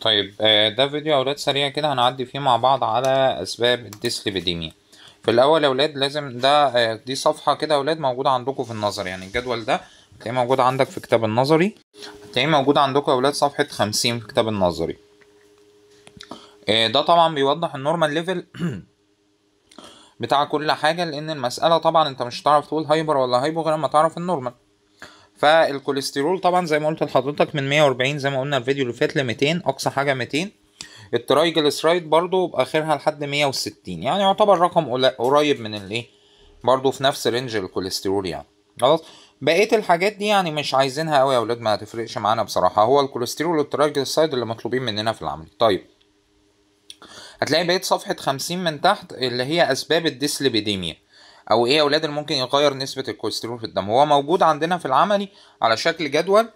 طيب آه، ده فيديو يا أولاد سريع كده هنعدي فيه مع بعض على أسباب الديسليبيديميا في الأول يا أولاد لازم ده آه، دي صفحة كده يا أولاد موجودة عندكم في النظر يعني الجدول ده هتلاقيه موجود عندك في كتاب النظري هتلاقيه موجود عندكم يا أولاد صفحة خمسين في كتاب النظري آه، ده طبعا بيوضح النورمال ليفل بتاع كل حاجة لأن المسألة طبعا أنت مش هتعرف تقول هايبر ولا هايبو غير لما تعرف النورمال فالكوليسترول طبعا زي ما قلت لحضرتك من 140 زي ما قلنا الفيديو اللي فات ل 200 اقصى حاجه 200 الترايجلسرايد برضو باخرها لحد 160 يعني يعتبر رقم قل- قريب من الايه برضو في نفس رينج الكوليسترول يعني خلاص بقيه الحاجات دي يعني مش عايزينها قوي يا اولاد ما هتفرقش معانا بصراحه هو الكوليسترول والترايجلسرايد اللي مطلوبين مننا في العمل طيب هتلاقي بقيت صفحة 50 من تحت اللي هي أسباب الديسليبيديميا أو إيه يا أولاد اللي ممكن يغير نسبة الكوليسترول في الدم هو موجود عندنا في العملي على شكل جدول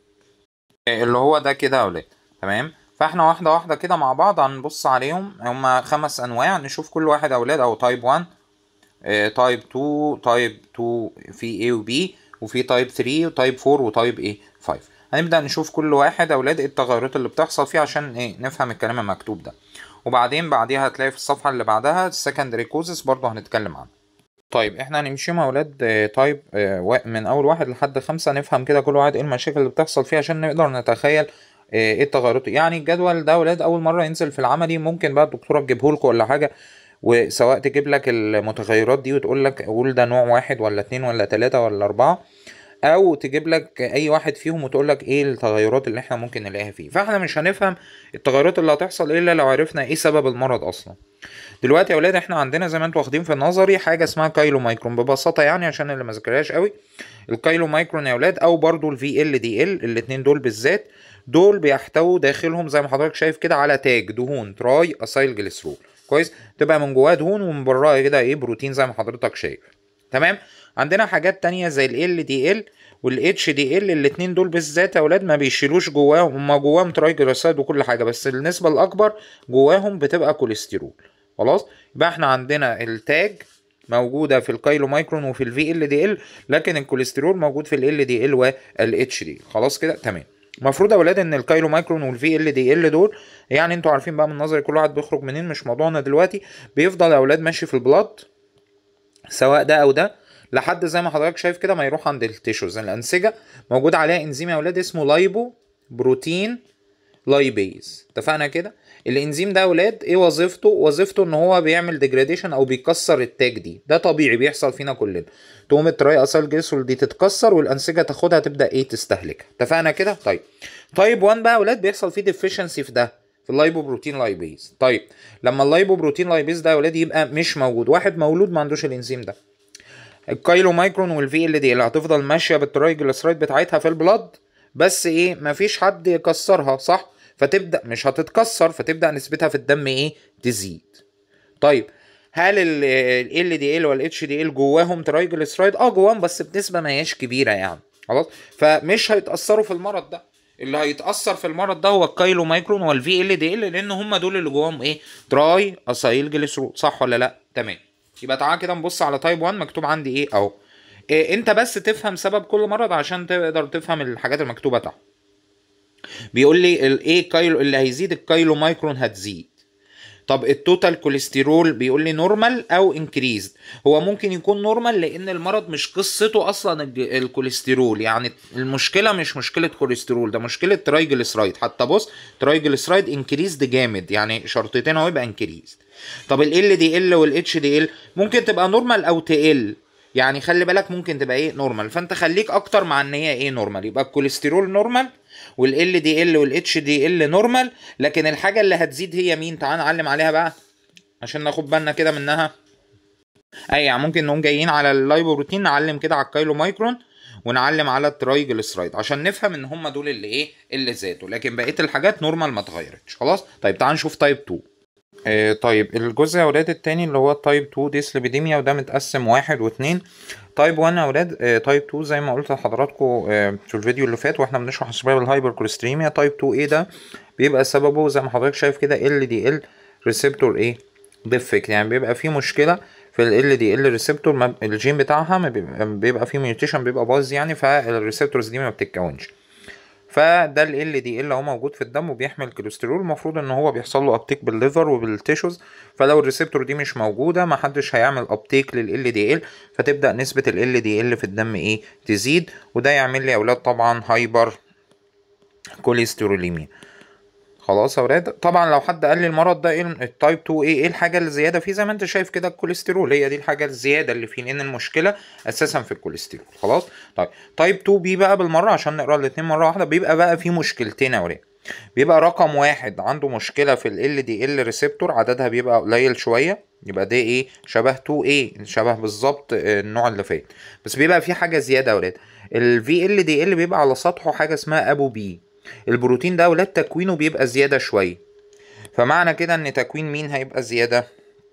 اللي هو ده كده يا أولاد تمام فاحنا واحدة واحدة كده مع بعض هنبص عليهم هما خمس أنواع نشوف كل واحد يا أولاد أو تايب 1 تايب 2 تايب 2 في A و B وفي تايب 3 وتايب 4 وتايب ايه 5 هنبدأ نشوف كل واحد يا أولاد إيه التغيرات اللي بتحصل فيه عشان ايه نفهم الكلام المكتوب ده وبعدين بعديها هتلاقي في الصفحة اللي بعدها السكندري كوزس برضه هنتكلم عنه طيب احنا هنمشي مع اولاد آه، تايب آه، وا- من اول واحد لحد خمسة نفهم كده كل واحد ايه المشاكل اللي بتحصل فيه عشان نقدر نتخيل آه، ايه التغيرات يعني الجدول ده اولاد اول مرة ينزل في العملي ممكن بقى الدكتورة تجيبه لكم ولا حاجة وسواء تجيب لك المتغيرات دي وتقول لك قول ده نوع واحد ولا اتنين ولا تلاتة ولا اربعة او تجيب لك اي واحد فيهم وتقول لك ايه التغيرات اللي احنا ممكن نلاقيها فيه فاحنا مش هنفهم التغيرات اللي هتحصل الا لو عرفنا ايه سبب المرض اصلا دلوقتي يا اولاد احنا عندنا زي ما انتوا واخدين في النظري حاجه اسمها كايلو مايكرون ببساطه يعني عشان اللي ما ذاكرهاش قوي الكايلو مايكرون يا اولاد او برضو الفي ال دي ال الاثنين دول بالذات دول بيحتووا داخلهم زي ما حضرتك شايف كده على تاج دهون تراي اسايل جليسرول كويس تبقى من جواها دهون ومن براها كده ايه بروتين زي ما حضرتك شايف تمام عندنا حاجات تانية زي ال دي ال والاتش دي ال الاتنين دول بالذات يا اولاد ما بيشيلوش جواهم هما جواهم ترايجليسرايد وكل حاجه بس النسبه الاكبر جواهم بتبقى كوليسترول خلاص يبقى احنا عندنا التاج موجوده في الكايلو مايكرون وفي الفي ال دي ال لكن الكوليسترول موجود في ال دي ال والاتش دي خلاص كده تمام المفروض يا اولاد ان الكايلو مايكرون والفي ال دي ال دول يعني انتوا عارفين بقى من نظري كل واحد بيخرج منين مش موضوعنا دلوقتي بيفضل يا اولاد ماشي في البلاد سواء ده او ده لحد زي ما حضرتك شايف كده ما يروح عند التيشوز الانسجه موجود عليها انزيم يا اولاد اسمه لايبو بروتين لايبيز اتفقنا كده الانزيم ده يا اولاد ايه وظيفته وظيفته ان هو بيعمل ديجراديشن او بيكسر التاج دي ده طبيعي بيحصل فينا كلنا تقوم التراي اسال جليسول دي تتكسر والانسجه تاخدها تبدا ايه تستهلكها اتفقنا كده طيب تايب 1 بقى يا اولاد بيحصل فيه ديفيشنسي في ده في اللايبو بروتين لايبيز طيب لما اللايبو بروتين لايبيز ده يا اولاد يبقى مش موجود واحد مولود ما عندوش الانزيم ده الكايلو مايكرون والفي ال دي اللي هتفضل ماشيه بالترايجلسرايد بتاعتها في البلاد بس ايه مفيش حد يكسرها صح فتبدا مش هتتكسر فتبدا نسبتها في الدم ايه تزيد طيب هل ال دي ال والاتش دي ال جواهم ترايجلسرايد اه جواهم بس بنسبه ما هياش كبيره يعني خلاص فمش هيتاثروا في المرض ده اللي هيتاثر في المرض ده هو الكايلو مايكرون والفي ال دي ال لان هم دول اللي جواهم ايه تراي اسايل جليسرول صح ولا لا تمام يبقى تعالى كده نبص على تايب 1 مكتوب عندي ايه اهو إيه انت بس تفهم سبب كل مرض عشان تقدر تفهم الحاجات المكتوبه تحت بيقول لي الايه كايلو اللي هيزيد الكايلو مايكرون هتزيد طب التوتال كوليسترول بيقول لي نورمال او انكريزد هو ممكن يكون نورمال لان المرض مش قصته اصلا الج- الكوليسترول يعني المشكله مش مشكله كوليسترول ده مشكله ترايجلسرايد حتى بص ترايجلسرايد انكريزد جامد يعني شرطتين اهو يبقى انكريزد طب ال دي ال والاتش دي ال ممكن تبقى نورمال او تقل يعني خلي بالك ممكن تبقى ايه نورمال فانت خليك اكتر مع ان هي ايه نورمال يبقى الكوليسترول نورمال والال دي ال والاتش دي ال نورمال لكن الحاجه اللي هتزيد هي مين تعال نعلم عليها بقى عشان ناخد بالنا كده منها اي يعني ممكن نقوم جايين على اللايبوبروتين نعلم كده على الكايلو مايكرون ونعلم على الترايجلسرايد عشان نفهم ان هم دول اللي ايه اللي زادوا لكن بقيه الحاجات نورمال ما اتغيرتش خلاص طيب تعال نشوف تايب 2 آه طيب الجزء يا اولاد التاني اللي هو تايب 2 ديسليبيديميا وده متقسم واحد واتنين تايب 1 يا اولاد آه تايب 2 زي ما قلت لحضراتكم آه في الفيديو اللي فات واحنا بنشرح اسباب الهايبر كوليستريميا تايب 2 ايه ده بيبقى سببه زي ما حضرتك شايف كده ال دي ال ريسبتور ايه ديفكت يعني بيبقى في مشكله في ال دي ال ريسبتور الجين بتاعها ما بيبقى, بيبقى فيه ميوتيشن بيبقى باظ يعني فالريسبتورز دي ما بتتكونش فده ال دي ال هو موجود في الدم وبيحمل كوليسترول المفروض ان هو بيحصل له ابتيك بالليفر وبالتيشوز فلو الريسبتور دي مش موجوده ما حدش هيعمل ابتيك لل دي ال فتبدا نسبه ال دي ال في الدم ايه تزيد وده يعمل لي يا اولاد طبعا هايبر كوليستروليميا خلاص يا ولاد طبعا لو حد قال لي المرض ده ايه التايب 2 ايه ايه الحاجه الزياده فيه زي ما انت شايف كده الكوليسترول هي دي الحاجه الزياده اللي فيه لان المشكله اساسا في الكوليسترول خلاص طيب تايب 2 بي بقى بالمره عشان نقرا الاثنين مره واحده بيبقى بقى فيه مشكلتين يا ولاد بيبقى رقم واحد عنده مشكله في ال دي ال ريسبتور عددها بيبقى قليل شويه يبقى ده ايه شبه 2 ايه شبه بالظبط النوع اللي فات بس بيبقى في حاجه زياده يا ولاد الفي ال دي ال بيبقى على سطحه حاجه اسمها ابو بي البروتين ده ولاد تكوينه بيبقى زيادة شوية فمعنى كده ان تكوين مين هيبقى زيادة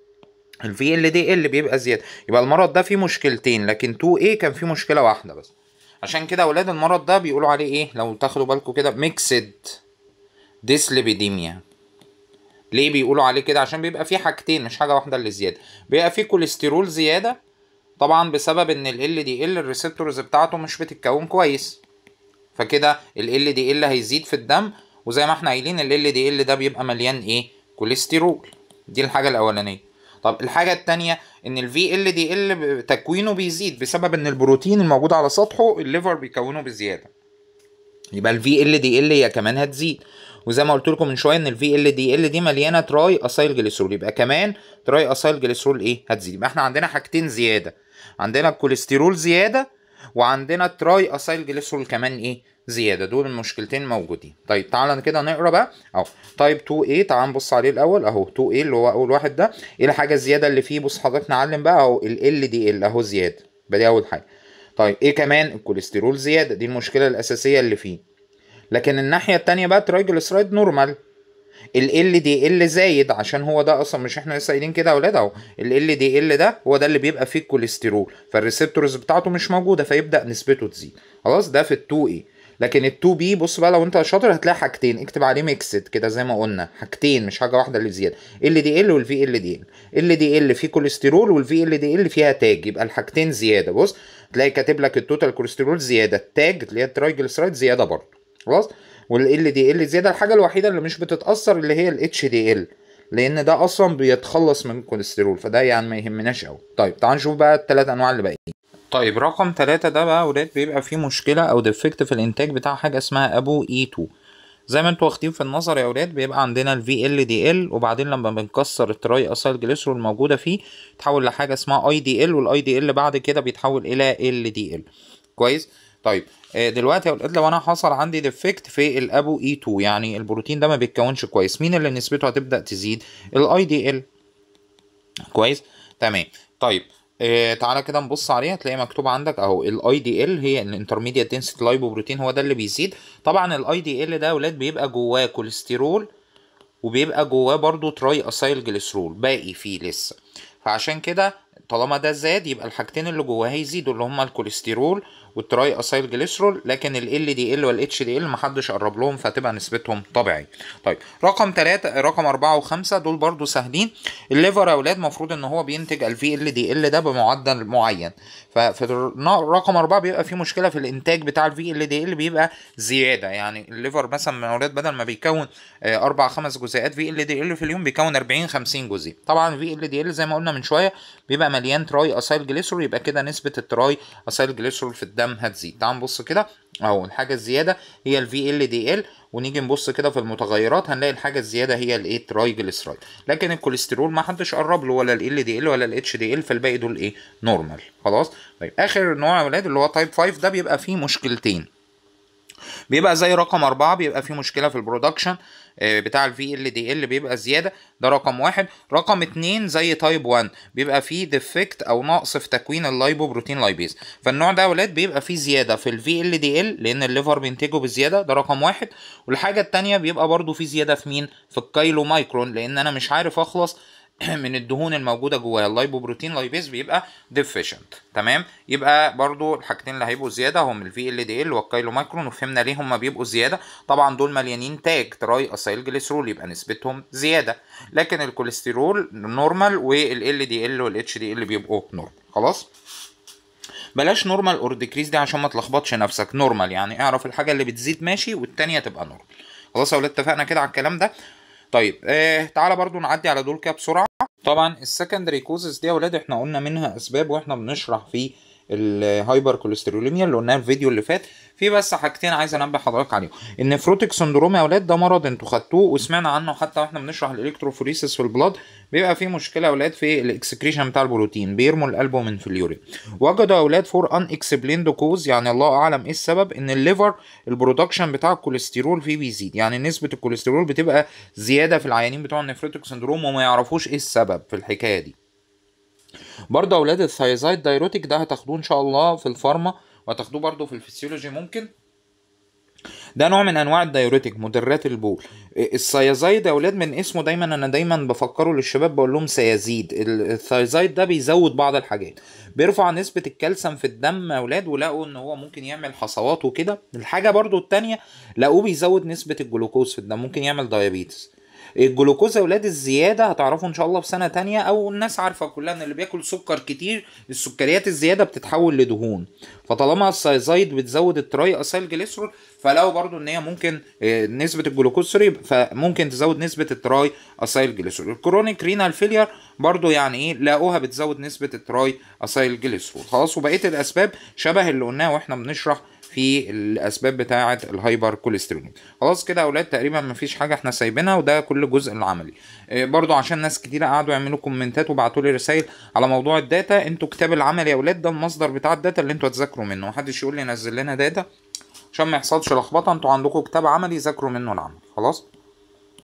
الفي ال دي ال بيبقى زيادة يبقى المرض ده فيه مشكلتين لكن 2 a كان فيه مشكلة واحدة بس عشان كده ولاد المرض ده بيقولوا عليه ايه لو تاخدوا بالكم كده ميكسد ديسليبيديميا ليه بيقولوا عليه كده عشان بيبقى فيه حاجتين مش حاجة واحدة اللي زيادة بيبقى فيه كوليسترول زيادة طبعا بسبب ان ال دي ال الريسبتورز بتاعته مش بتتكون كويس فكده ال دي ال هيزيد في الدم وزي ما احنا قايلين ال دي ال ده بيبقى مليان ايه كوليسترول دي الحاجه الاولانيه طب الحاجه التانية ان الفي ال دي ال تكوينه بيزيد بسبب ان البروتين الموجود على سطحه الليفر بيكونه بزياده يبقى الفي ال دي ال هي كمان هتزيد وزي ما قلت لكم من شويه ان الفي ال دي ال دي مليانه تراي اسايل جليسرول يبقى كمان تراي اسايل جليسرول ايه هتزيد يبقى احنا عندنا حاجتين زياده عندنا الكوليسترول زياده وعندنا تراي اسايل جليسرول كمان ايه زياده دول المشكلتين موجودين طيب تعالى كده نقرا بقى اهو تايب 2 a تعال نبص عليه الاول اهو 2 a اللي هو اول واحد ده ايه الحاجه الزياده اللي فيه بص حضرتك نعلم بقى اهو ال دي ال اهو زياده يبقى دي اول حاجه طيب ايه كمان الكوليسترول زياده دي المشكله الاساسيه اللي فيه لكن الناحيه التانية بقى ترايجلسرايد نورمال ال دي ال زايد عشان هو ده اصلا مش احنا لسه قايلين كده يا اولاد اهو ال دي ال ده هو ده اللي بيبقى فيه الكوليسترول فالريسبتورز بتاعته مش موجوده فيبدا نسبته تزيد خلاص ده في ال 2 اي لكن ال 2 بي بص بقى لو انت شاطر هتلاقي حاجتين اكتب عليه ميكسد كده زي ما قلنا حاجتين مش حاجه واحده اللي زياده ال دي ال والفي ال دي ال ال دي ال فيه كوليسترول والفي ال دي ال فيها تاج يبقى الحاجتين زياده بص تلاقي كاتب لك التوتال كوليسترول زياده التاج اللي هي الترايجلسرايد زياده برضه خلاص والال دي ال زياده الحاجه الوحيده اللي مش بتتاثر اللي هي الاتش دي ال لان ده اصلا بيتخلص من الكوليسترول فده يعني ما يهمناش قوي طيب تعال نشوف بقى الثلاث انواع اللي باقيين طيب رقم ثلاثة ده بقى ولاد بيبقى فيه مشكلة أو ديفكت في الإنتاج بتاع حاجة اسمها أبو إي 2 زي ما انتوا واخدين في النظر يا ولاد بيبقى عندنا ال VLDL وبعدين لما بنكسر التراي اسايل جليسرول الموجودة فيه تحول لحاجة اسمها IDL والاي دي ال بعد كده بيتحول إلى LDL كويس طيب دلوقتي يا ولاد لو انا حصل عندي ديفكت في الابو اي 2 يعني البروتين ده ما بيتكونش كويس مين اللي نسبته هتبدا تزيد الاي دي ال كويس تمام طيب آه تعالى كده نبص عليها هتلاقي مكتوب عندك اهو الاي دي ال هي الانترميديت دنسيتي لايبوبروتين هو ده اللي بيزيد طبعا الاي دي ال ده يا ولاد بيبقى جواه كوليسترول وبيبقى جواه برضو تراي اسايل جليسرول باقي فيه لسه فعشان كده طالما ده زاد يبقى الحاجتين اللي جواه هيزيدوا اللي هما الكوليسترول والتراي اسايل جليسرول لكن ال دي ال والاتش دي ال محدش قرب لهم فهتبقى نسبتهم طبيعي طيب رقم 3 رقم 4 و5 دول برضو سهلين الليفر يا اولاد المفروض ان هو بينتج الفي ال دي ال ده بمعدل معين ففي رقم 4 بيبقى في مشكله في الانتاج بتاع الفي ال دي ال بيبقى زياده يعني الليفر مثلا من اولاد بدل ما بيكون اربع خمس جزيئات في ال دي ال في اليوم بيكون 40 50 جزيء طبعا الفي ال دي ال زي ما قلنا من شويه بيبقى مليان تراي اسايل جليسرول يبقى كده نسبه التراي اسايل جليسرول في الدم هتزيد تعال نبص كده اهو الحاجه الزياده هي الفي ال دي ال ونيجي نبص كده في المتغيرات هنلاقي الحاجه الزياده هي الايه ترايجليسرايد لكن الكوليسترول ما حدش قرب له ولا ال دي ال ولا الاتش دي ال فالباقي دول ايه نورمال خلاص طيب اخر نوع يا ولاد اللي هو تايب 5 ده بيبقى فيه مشكلتين بيبقى زي رقم أربعة بيبقى فيه مشكلة في البرودكشن بتاع الفي ال دي ال بيبقى زيادة ده رقم واحد رقم اتنين زي تايب 1 بيبقى فيه ديفكت أو نقص في تكوين اللايبو بروتين لايبيز فالنوع ده يا ولاد بيبقى فيه زيادة في الفي ال دي ال لأن الليفر بينتجه بزيادة ده رقم واحد والحاجة التانية بيبقى برضو فيه زيادة في مين في الكايلو مايكرون لأن أنا مش عارف أخلص من الدهون الموجوده جواها اللايبوبروتين لايبيز بيبقى ديفيشنت تمام يبقى برضو الحاجتين اللي هيبقوا زياده هم الفي ال دي ال والكايلو مايكرون وفهمنا ليه هم بيبقوا زياده طبعا دول مليانين تاج تراي اسايل جليسرول يبقى نسبتهم زياده لكن الكوليسترول نورمال والال دي ال والاتش دي ال بيبقوا نورمال خلاص بلاش نورمال اور ديكريز دي عشان ما تلخبطش نفسك نورمال يعني اعرف الحاجه اللي بتزيد ماشي والتانيه تبقى نورمال خلاص يا ولاد اتفقنا كده على الكلام ده طيب آه تعالى برضو نعدي على دول كده بسرعه طبعا السكندري كوزز دي يا ولاد احنا قلنا منها اسباب واحنا بنشرح في الهايبر كوليستروليميا اللي قلناها الفيديو اللي فات في بس حاجتين عايز انبه حضرتك عليهم النفروتيك سندروم يا اولاد ده مرض انتوا خدتوه وسمعنا عنه حتى واحنا بنشرح الالكتروفوريسيس في البلاد بيبقى فيه مشكله يا اولاد في الاكسكريشن بتاع البروتين بيرموا الالبومين في اليورين وجدوا يا اولاد فور ان اكسبليند كوز يعني الله اعلم ايه السبب ان الليفر البرودكشن بتاع الكوليسترول فيه بيزيد يعني نسبه الكوليسترول بتبقى زياده في العيانين بتوع النفروتيك سندروم وما يعرفوش ايه السبب في الحكايه دي برضه اولاد الثايزايد دايروتيك ده هتاخدوه ان شاء الله في الفارما وهتاخدوه برضه في الفسيولوجي ممكن ده نوع من انواع الدايوريتك مدرات البول السيازايد يا اولاد من اسمه دايما انا دايما بفكره للشباب بقول لهم سيازيد الثايزايد ده بيزود بعض الحاجات بيرفع نسبة الكالسيوم في الدم يا اولاد ولقوا ان هو ممكن يعمل حصوات وكده الحاجة برضو التانية لقوه بيزود نسبة الجلوكوز في الدم ممكن يعمل دايابيتس الجلوكوز يا اولاد الزياده هتعرفوا ان شاء الله في سنه تانية او الناس عارفه كلها ان اللي بياكل سكر كتير السكريات الزياده بتتحول لدهون فطالما السايزايد بتزود التراي اسايل جليسرول فلقوا برضو ان هي ممكن نسبه الجلوكوز سوري فممكن تزود نسبه التراي اسايل جليسرول الكرونيك رينال فيلير برضو يعني ايه لقوها بتزود نسبه التراي اسايل جليسرول خلاص وبقيه الاسباب شبه اللي قلناه واحنا بنشرح في الاسباب بتاعه الهايبر كوليسترول خلاص كده يا اولاد تقريبا مفيش حاجه احنا سايبينها وده كل جزء العملي برضو عشان ناس كتيره قعدوا يعملوا كومنتات وبعتوا لي رسائل على موضوع الداتا انتوا كتاب العمل يا اولاد ده المصدر بتاع الداتا اللي انتوا هتذاكروا منه محدش يقول لي نزل لنا داتا عشان ما يحصلش لخبطه انتوا عندكم كتاب عملي ذاكروا منه العمل خلاص